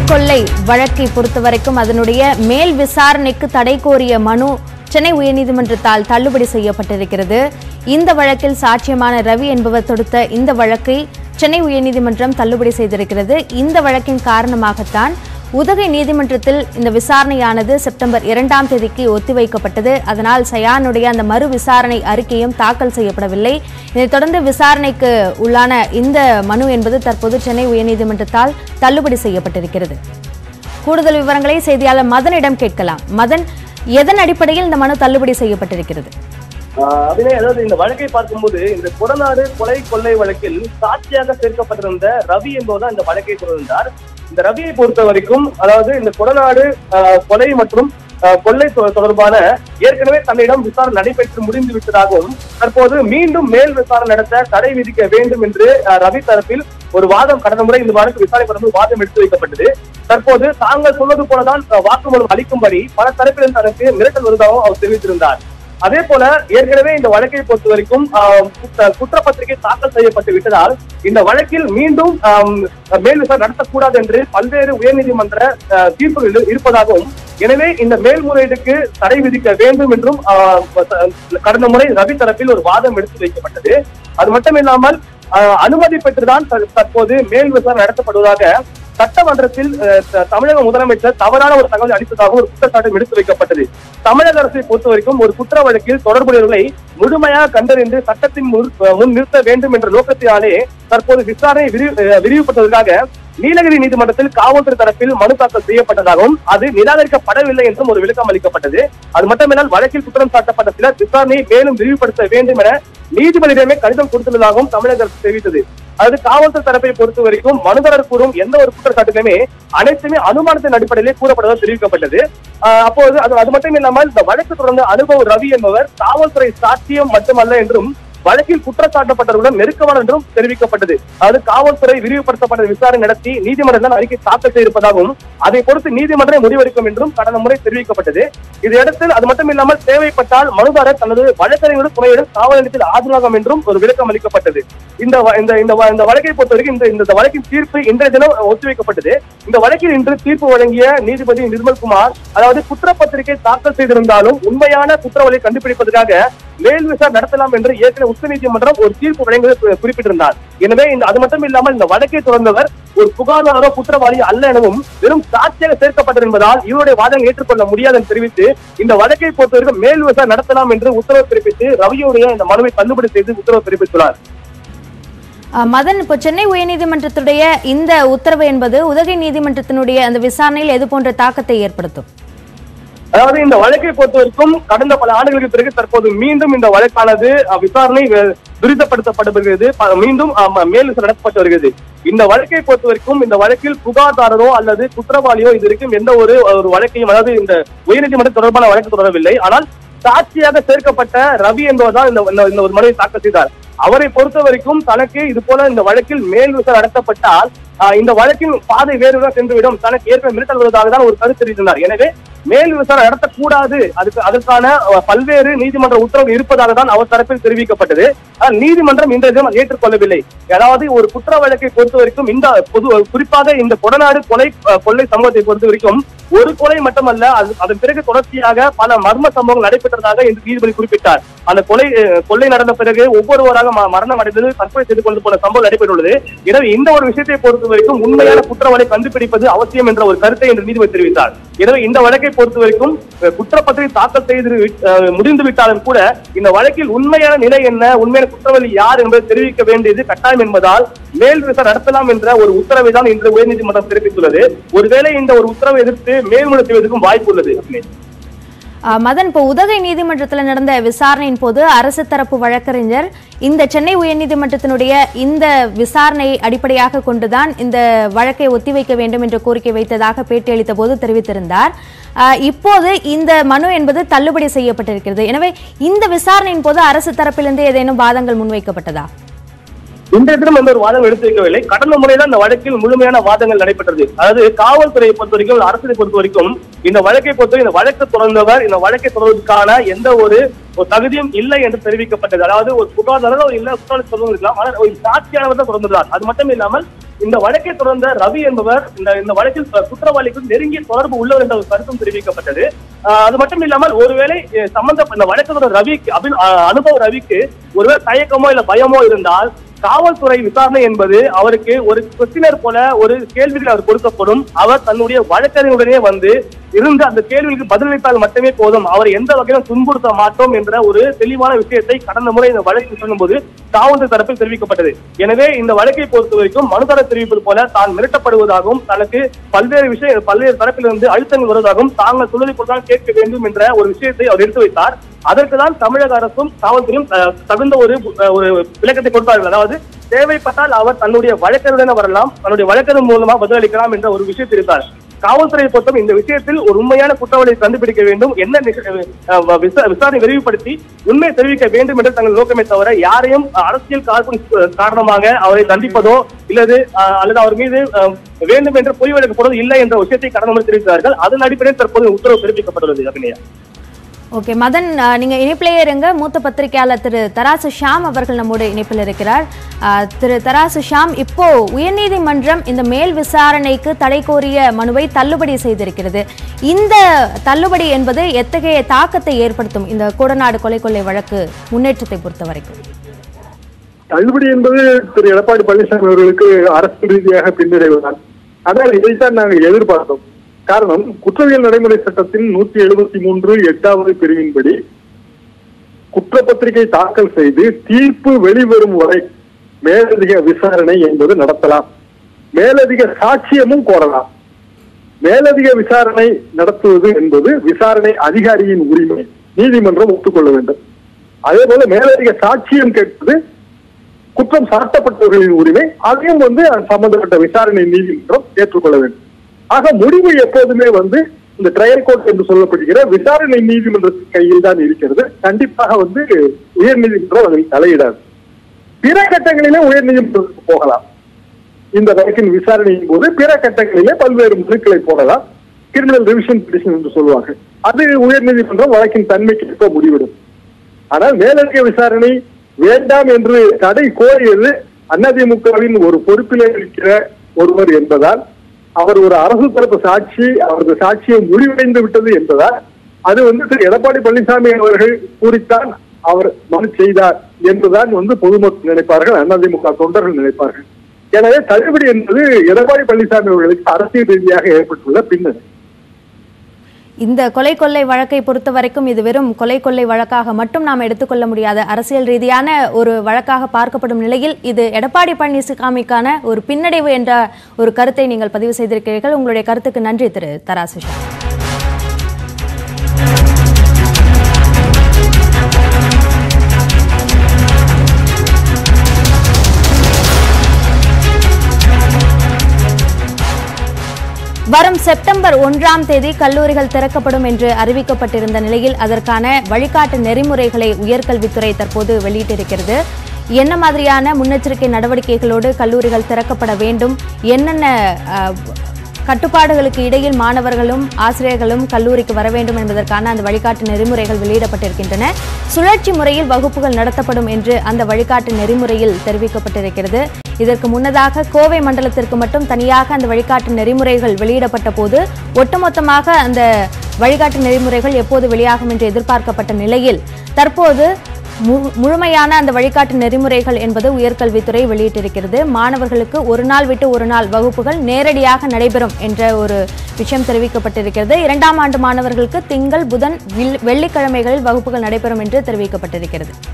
கொள்ளை வழக்கை பொறுத்தவரைக்கும் அதனுடைய மேல் விசாரணைக்கு தடை கோரிய மனு சென்னை உயர்நீதிமன்றத்தால் தள்ளுபடி செய்யப்பட்டிருக்கிறது இந்த வழக்கில் சாட்சியமான ரவி என்பவர் தொடுத்த இந்த வழக்கை சென்னை உயர்நீதிமன்றம் தள்ளுபடி செய்திருக்கிறது இந்த வழக்கின் காரணமாகத்தான் உதகை நீதிமன்றத்தில் இந்த விசாரணையானது செப்டம்பர் இரண்டாம் தேதிக்கு ஒத்திவைக்கப்பட்டது அதனால் சயானுடைய அந்த மறு விசாரணை அறிக்கையும் தாக்கல் செய்யப்படவில்லை இதைத் தொடர்ந்து விசாரணைக்கு உள்ளான இந்த மனு என்பது தற்போது சென்னை உயர்நீதிமன்றத்தால் தள்ளுபடி செய்யப்பட்டிருக்கிறது கூடுதல் விவரங்களை செய்தியாளர் மதனிடம் கேட்கலாம் மதன் எதன் அடிப்படையில் இந்த மனு தள்ளுபடி செய்யப்பட்டிருக்கிறது ஆஹ் அதிலே அதாவது இந்த வழக்கை பார்க்கும்போது இந்த கொடநாடு கொலை கொள்ளை வழக்கில் சாட்சியாக சேர்க்கப்பட்டிருந்த ரவி என்பவர் இந்த வழக்கை தொடர்ந்தார் இந்த ரவியை பொறுத்த வரைக்கும் அதாவது இந்த கொடநாடு ஆஹ், கொலை மற்றும் ஆஹ், கொள்ளை தொ- தொடர்பான ஏற்கனவே தன்னிடம் விசாரணை நடைபெற்று முடிந்து விட்டதாகவும் தற்போது மீண்டும் மேல் விசாரணை நடத்த தடை விதிக்க வேண்டும் என்று ஆஹ், ரவி தரப்பில் ஒரு வாதம் கடந்த முறை இந்த வழக்கு விசாரணை பண்ணும்போது வாதம் எடுத்து வைக்கப்பட்டது தற்போது தாங்கள் சொன்னது போலதான் ஆஹ், வாக்குமூலம் அளிக்கும்படி பல தரப்பிலும் தனக்கு மிரட்டல் வருவதாகவும் அவர் தெரிவித்திருந்தார் அதே போல ஏற்கனவே இந்த வழக்கை பொறுத்த வரைக்கும் ஆஹ், குற்ற- குற்றப்பத்திரிகை தாக்கல் செய்யப்பட்டு விட்டதால் இந்த வழக்கில் மீண்டும் ஆம், மேல் விசாரணை நடத்தக்கூடாது என்று பல்வேறு உயர்நீதிமன்ற ஆஹ், தீர்ப்புகள் இரு- இருப்பதாகவும் எனவே இந்த மேல்முறையீடுக்கு தடை விதிக்க வேண்டும் என்றும் ஆஹ், கடந்த முறை ரவி தரப்பில் ஒரு வாதம் எடுத்து வைக்கப்பட்டது அது மட்டுமில்லாமல் ஆஹ், அனுமதி பெற்றுதான் த- தற்போது மேல் விசாரணை நடத்தப்படுவதாக சட்டமன்றத்தில் அஹ், த- தமிழக முதலமைச்சர் தவறான ஒரு தகவல் அளித்ததாக ஒரு குற்றச்சாட்டு எடுத்து வைக்கப்பட்டது தமிழக அரசை பொறுத்த வரைக்கும் ஒரு குற்ற வழக்கில் தொடர்புடையவர்களை முழுமையாக கண்டறிந்து சட்டத்தின் முன் முன் நிறுத்த வேண்டும் என்ற நோக்கத்தினாலே தற்போது விசாரணை விரிவு அஹ், விரிவுபடுத்துவதற்காக நீலகிரி நீதிமன்றத்தில் காவல்துறை தரப்பில் மனு தாக்கல் செய்யப்பட்டதாகவும் அது நிராகரிக்கப்படவில்லை என்றும் ஒரு விளக்கம் அளிக்கப்பட்டது அது மட்டுமில்லால் வழக்கில் குற்றம் சாட்டப்பட்ட சிலர் விசாரணையை மேலும் விரிவுபடுத்த வேண்டும் என நீதிபதியிடமே கடிதம் கொடுத்துள்ளதாகவும் தமிழக அரசு தெரிவித்தது அது காவல்துறை தரப்பை பொறுத்த வரைக்கும் மனுதாரர் கூறும் எந்த ஒரு குற்றச்சாட்டுகளுமே அனைத்துமே அனுமானத்தின் அடிப்படையிலே கூறப்படுவதாக தெரிவிக்கப்பட்டது ஆஹ் அப்போது அது அது மட்டும் இல்லாமல் இந்த வழக்கு தொடர்ந்த அனுபவ ரவி என்பவர் காவல்துறை சாட்சியம் மட்டுமல்ல என்றும் வழக்கில் குற்றச்சாட்டப்பட்டவர்களுடன் நெருக்கமான என்றும் தெரிவிக்கப்பட்டது அது காவல்துறை விரிவுபடுத்தப்பட்ட விசாரணை நடத்தி நீதிமன்றத்தில் அறிக்கை தாக்கல் செய்திருப்பதாகவும் அதை பொறுத்து நீதிமன்றம் முடிவெடுக்கும் என்றும் கடந்த முறை தெரிவிக்கப்பட்டது இதையடுத்து அது மட்டும் இல்லாமல் தேவைப்பட்டால் மனுதாரர் தனது வழக்கறிஞர்கள் துணையுடன் காவல் நிலையத்தில் ஆஜராகும் என்றும் ஒரு விளக்கம் அளிக்கப்பட்டது இந்த வ- இந்த இந்த வ- இந்த வழக்கை பொறுத்தவரைக்கும் இந்த இந்த வழக்கின் தீர்ப்பு இன்றைய தினம் ஒத்திவைக்கப்பட்டது இந்த வழக்கில் இன்று தீர்ப்பு வழங்கிய நீதிபதி நிர்மல்குமார் அதாவது குற்றப்பத்திரிகை தாக்கல் செய்திருந்தாலும் உண்மையான குற்றவாளியை கண்டுபிடிப்பதற்காக மேல் விசாரணை நடத்தலாம் என்று ஏற்கனவே உச்சநீதிமன்றம் ஒரு தீர்ப்பு வழங்குவதை கு- குறிப்பிட்டிருந்தார் எனவே இந்த அது மட்டும் இல்லாமல் இந்த வழக்கை தொடர்ந்தவர் ஒரு புகார்தாரோ குற்றவாளி அல்ல எனவும் வெறும் சாட்சியாக சேர்க்கப்பட்டது என்பதால் இவருடைய வாதம் ஏற்றுக்கொள்ள முடியாது என்று தெரிவித்து இந்த வழக்கை பொறுத்தவரைக்கும் மேல் விசாரணை நடத்தலாம் என்று உத்தரவு பிறப்பித்து ரவியுடைய இந்த மனுவை தள்ளுபடி செய்து உத்தரவு பிறப்பித்துள்ளார் அஹ், மதன் இப்போ சென்னை உயர்நீதிமன்றத்துடைய இந்த உத்தரவு என்பது உதகை நீதிமன்றத்தினுடைய அந்த விசாரணையில் எது போன்ற தாக்கத்தை ஏற்படுத்தும் அதாவது இந்த வழக்கை பொறுத்த வரைக்கும் கடந்த பல ஆண்டுகளுக்கு பிறகு தற்போது மீண்டும் இந்த வழக்கானது அஹ், விசாரணை வே- துரிதப்படுத்தப்படுகிறது ப- மீண்டும் அஹ், ம- மேல் விசாரணை நடத்தப்பட்டு வருகிறது இந்த வழக்கை பொறுத்த வரைக்கும் இந்த வழக்கில் புகார்தாரரோ அல்லது குற்றவாளியோ இது வரைக்கும் எந்த ஒரு ஒரு வழக்கையும் அதாவது இந்த உயர்நீதிமன்றம் தொடர்பான வழக்கு தொடரவில்லை ஆனால் சாட்சியாக சேர்க்கப்பட்ட ரவி என்பவர் தான் இந்த இந்த- இந்த ஒரு மனுவை தாக்கல் செய்தார் அவரை பொறுத்த வரைக்கும் தனக்கு இது போல இந்த வழக்கில் மேல் விசாரணை நடத்தப்பட்டால் ஆஹ், இந்த வழக்கின் பாதை வேறுதான் சென்றுவிடும் தனக்கு ஏற்கனவே மிரட்டல் வருவதாக தான் ஒரு கருத்து தெரிவித்திருந்தார் எனவே மேல் விசாரணை நடத்தக்கூடாது அதுக்கு அதற்கான அஹ், பல்வேறு நீதிமன்ற உத்தரவு இருப்பதாக தான் அவர் தரப்பில் தெரிவிக்கப்பட்டது ஆனால் நீதிமன்றம் இன்றைய தினம் ஏற்றுக்கொள்ளவில்லை அதாவது ஒரு குற்ற வழக்கை பொறுத்த வரைக்கும் இந்த பொது குறிப்பாக இந்த கொடநாடு கொலை அஹ், கொள்ளை சம்பவத்தை பொறுத்த வரைக்கும் ஒரு கொலை மட்டுமல்ல அது அதன் பிறகு தொடர்ச்சியாக பல மர்ம சம்பவங்கள் நடைபெற்றதாக என்று நீதிபதி குறிப்பிட்டார் அந்த கொலை அஹ், கொள்ளை நடந்த பிறகு ஒவ்வொருவராக ம- மரணம் அடைந்தது தற்கொலை செய்து கொண்டு போன சம்பவம் நடைபெற்றுள்ளது எனவே இந்த ஒரு விஷயத்தை பொறுத்த வரைக்கும் உண்மையான குற்றவாளி கண்டுபிடிப்பது அவசியம் என்ற ஒரு கருத்தை என்று நீதிபதி தெரிவித்தார் எனவே இந்த வழக்கை பொறுத்த வரைக்கும் அஹ், குற்றப்பத்திரிகை தாக்கல் செய்து விட்- அஹ், முடிந்து விட்டாலும் கூட இந்த வழக்கில் உண்மையான நிலை என்ன உண்மையான குற்றவாளி யார் என்பதை தெரிவிக்க வேண்டியது கட்டாயம் என்பதால் மேல் விசாரணை நடத்தலாம் என்ற ஒரு உத்தரவை தான் இன்று உயர்நீதிமன்றம் பிறப்பித்துள்ளது ஒருவேளை இந்த ஒரு உத்தரவை எதிர்த்து மேல்முறை செய்வதற்கும் வாய்ப்பு உள்ளது அஹ், மதன் இப்போ உதகை நீதிமன்றத்தில் நடந்த விசாரணையின் போது அரசு தரப்பு வழக்கறிஞர் இந்த சென்னை உயர்நீதிமன்றத்தினுடைய இந்த விசாரணையை அடிப்படையாக கொண்டுதான் இந்த வழக்கை ஒத்திவைக்க வேண்டும் என்ற கோரிக்கை வைத்ததாக பேட்டியளித்த போது தெரிவித்திருந்தார் அஹ், இப்போது இந்த மனு என்பது தள்ளுபடி செய்யப்பட்டிருக்கிறது எனவே இந்த விசாரணையின் போது அரசு தரப்பிலிருந்து ஏதேனும் வாதங்கள் முன்வைக்கப்பட்டதா இன்றைய தினம் எந்த ஒரு வாதம் எடுத்து வைக்கவில்லை கடந்த முறைதான் இந்த வழக்கில் முழுமையான வாதங்கள் நடைபெற்றது அதாவது காவல்துறையை பொறுத்த வரைக்கும் இல்ல அரசை பொறுத்த வரைக்கும் இந்த வழக்கை பொறுத்தவரை இந்த வழக்கு தொடர்ந்தவர் இந்த வழக்கை தொடர்வதற்கான எந்த ஒரு ஒரு தகுதியும் இல்லை என்று தெரிவிக்கப்பட்டது அதாவது ஒரு புகார்தாரர் இல்ல குற்றவாளி சொல்லுவது இருக்கலாம் ஆனால் ஒரு சாட்சியானவர் தான் தொடர்ந்துள்ளார் அது மட்டும் இல்லாமல் இந்த வழக்கை தொடர்ந்த ரவி என்பவர் இந்த இந்த வழக்கில் அஹ், குற்றவாளிக்கு நெருங்கிய தொடர்பு உள்ளவர் என்ற ஒரு கருத்தும் தெரிவிக்கப்பட்டது ஆஹ், அது மட்டும் இல்லாமல் ஒருவேளை அஹ், சம்பந்த இந்த வழக்கத்தோட ரவிக்கு அபின் ஆஹ், அனுபவ ரவிக்கு ஒருவேளை தயக்கமோ இல்ல பயமோ இருந்தால் காவல்துறை விசாரணை என்பது அவருக்கு ஒரு கொஸ்டினர் போல ஒரு கேள்விகள் அவர் கொடுக்கப்படும் அவர் தன்னுடைய வழக்கறிஞருடனே வந்து இருந்து அந்த கேள்விக்கு பதிலளித்தால் மட்டுமே போதும் அவர் எந்த வகையிலும் துன்புறுத்த மாட்டோம் என்ற ஒரு தெளிவான விஷயத்தை கடந்த முறை இந்த வழக்கு சொல்லும்போது காவல்துறை தரப்பில் தெரிவிக்கப்பட்டது எனவே இந்த வழக்கை பொறுத்த வரைக்கும் மனுதாரர் தெரிவிப்பது போல தான் மிரட்டப்படுவதாகவும் தனக்கு பல்வேறு விஷய பல்வேறு தரப்பிலிருந்து அழுத்தங்கள் வருவதாகவும் தாங்கள் சொல்வதை போல்தான் கேட்க வேண்டும் என்ற ஒரு விஷயத்தை அவர் எடுத்து வைத்தார் அதற்கு தான் தமிழக அரசும் காவல்துறையும் அஹ், தகுந்த ஒரு அஹ், ஒரு விளக்கத்தை கொடுத்தார்கள் அதாவது தேவைப்பட்டால் அவர் தன்னுடைய வழக்கறிஞருடன் வரலாம் தன்னுடைய வழக்கறிஞர் மூலமா பதிலளிக்கலாம் என்ற ஒரு விஷயத்தை இருந்தார் காவல்துறையை பொறுத்தவரை இந்த விஷயத்தில் ஒரு உண்மையான குற்றவாளியை கண்டுபிடிக்க வேண்டும் என்ன நிக- அஹ், விசா- விசாரணை விரிவுபடுத்தி உண்மை தெரிவிக்க வேண்டும் என்று தங்கள் நோக்கமே தவிர யாரையும் அஹ், அரசியல் காரணம் காரணமாக அவரை தண்டிப்பதோ இல்லது அஹ், அல்லது அவர் மீது அஹ், வேண்டும் என்று பொய் வழக்கு போடுவது இல்லை என்ற விஷயத்தை கடந்த முறை தெரிவித்தார்கள் அதன் அடிப்படையில் தற்போது உத்தரவு பிறப்பிக்கப்பட்டுள்ளது அபிநயா ஓகே மதன் அஹ், நீங்க இணைப்பிலே இருங்க மூத்த பத்திரிகையாளர் திரு தராசு ஷாம் அவர்கள் நம்மோடு இணைப்பில் இருக்கிறார் அஹ், திரு தராசு ஷாம் இப்போ உயர்நீதிமன்றம் இந்த மேல் விசாரணைக்கு தடை கோரிய மனுவை தள்ளுபடி செய்திருக்கிறது இந்த தள்ளுபடி என்பது எத்தகைய தாக்கத்தை ஏற்படுத்தும் இந்த கோடநாடு கொலை கொள்ளை வழக்கு முன்னேற்றத்தை பொறுத்த வரைக்கும் தள்ளுபடி என்பது திரு எடப்பாடி பழனிசாமி அவர்களுக்கு அரசு ரீதியாக பின்னடைவுதான் ஆனால் இதைத்தான் நாங்கள் எதிர்பார்த்தோம் காரணம் குற்றவியல் நடைமுறை சட்டத்தின் நூத்தி எழுபத்தி மூன்று எட்டாவது பிரிவின்படி குற்றப்பத்திரிகை தாக்கல் செய்து தீர்ப்பு வெளிவரும் வரை மேலதிக விசாரணை என்பது நடத்தலாம் மேலதிக சாட்சியமும் கோரலாம் மேலதிக விசாரணை நடத்துவது என்பது விசாரணை அதிகாரியின் உரிமை நீதிமன்றம் ஒத்துக்கொள்ள வேண்டும் அதே போல மேலதிக சாட்சியம் கேட்பது குற்றம் சாட்டப்பட்டவர்களின் உரிமை அதையும் வந்து அது சம்பந்தப்பட்ட விசாரணை நீதிமன்றம் ஏற்றுக்கொள்ள வேண்டும் ஆக முடிவு எப்போதுமே வந்து இந்த ட்ரையல் கோர்ட் என்று சொல்லப்படுகிற விசாரணை நீதிமன்றத்தின் கையில் தான் இருக்கிறது கண்டிப்பாக வந்து உயர் நீதிமன்றம் அதில் தலையிடாது பிற கட்டங்களிலே உயர் நீதிமன்றத்துக்கு போகலாம் இந்த வழக்கின் விசாரணையின் போது பிற கட்டங்களிலே பல்வேறு மனுக்களை போடலாம் கிரிமினல் ரிவிஷன் பிடிஷன் என்று சொல்லுவாங்க அது உயர் நீதிமன்றம் வழக்கின் தன்மைக்கு ஏற்ப முடிவிடும் ஆனால் மேலதிக விசாரணை வேண்டாம் என்று தடை கோரியது அதிமுகவின் ஒரு பொறுப்பிலே இருக்கிற ஒருவர் என்பதால் அவர் ஒரு அரசு தரப்பு சாட்சி அவரது சாட்சியம் முடிவடைந்து விட்டது என்பதால் அது வந்து திரு எடப்பாடி பழனிசாமி அவர்கள் கூறித்தான் அவர் மனு செய்தார் என்றுதான் வந்து பொதுமக்கள் நினைப்பார்கள் அதிமுக தொண்டர்கள் நினைப்பார்கள் எனவே தள்ளுபடி என்பது எடப்பாடி பழனிசாமி அவர்களுக்கு அரசியல் ரீதியாக ஏற்பட்டுள்ள பின்னணி இந்த கொலை கொள்ளை வழக்கை பொறுத்த வரைக்கும் இது வெறும் கொலை கொள்ளை வழக்காக மட்டும் நாம் எடுத்துக்கொள்ள முடியாத அரசியல் ரீதியான ஒரு வழக்காக பார்க்கப்படும் நிலையில் இது எடப்பாடி பழனிசாமிக்கான ஒரு பின்னடைவு என்ற ஒரு கருத்தை நீங்கள் பதிவு செய்திருக்கிறீர்கள் உங்களுடைய கருத்துக்கு நன்றி திரு தராசு ஷா. வரும் செப்டம்பர் ஒன்றாம் தேதி கல்லூரிகள் திறக்கப்படும் என்று அறிவிக்கப்பட்டிருந்த நிலையில் அதற்கான வழிகாட்டு நெறிமுறைகளை உயர்கல்வித்துறை தற்போது வெளியிட்டிருக்கிறது என்ன மாதிரியான முன்னெச்சரிக்கை நடவடிக்கைகளோடு கல்லூரிகள் திறக்கப்பட வேண்டும் என்னென்ன அஹ், கட்டுப்பாடுகளுக்கு இடையில் மாணவர்களும் ஆசிரியர்களும் கல்லூரிக்கு வர வேண்டும் என்பதற்கான அந்த வழிகாட்டு நெறிமுறைகள் வெளியிடப்பட்டிருக்கின்றன சுழற்சி முறையில் வகுப்புகள் நடத்தப்படும் என்று அந்த வழிகாட்டு நெறிமுறையில் தெரிவிக்கப்பட்டிருக்கிறது இதற்கு முன்னதாக கோவை மண்டலத்திற்கு மட்டும் தனியாக அந்த வழிகாட்டு நெறிமுறைகள் வெளியிடப்பட்ட போது ஒட்டுமொத்தமாக அந்த வழிகாட்டு நெறிமுறைகள் எப்போது வெளியாகும் என்று எதிர்பார்க்கப்பட்ட நிலையில் தற்போது மு- முழுமையான அந்த வழிகாட்டு நெறிமுறைகள் என்பது உயர்கல்வித்துறை வெளியிட்டிருக்கிறது மாணவர்களுக்கு ஒரு நாள் விட்டு ஒரு நாள் வகுப்புகள் நேரடியாக நடைபெறும் என்ற ஒரு விஷயம் தெரிவிக்கப்பட்டிருக்கிறது இரண்டாம் ஆண்டு மாணவர்களுக்கு திங்கள் புதன் வில்- வெள்ளிக்கிழமைகளில் வகுப்புகள் நடைபெறும் என்று தெரிவிக்கப்பட்டிருக்கிறது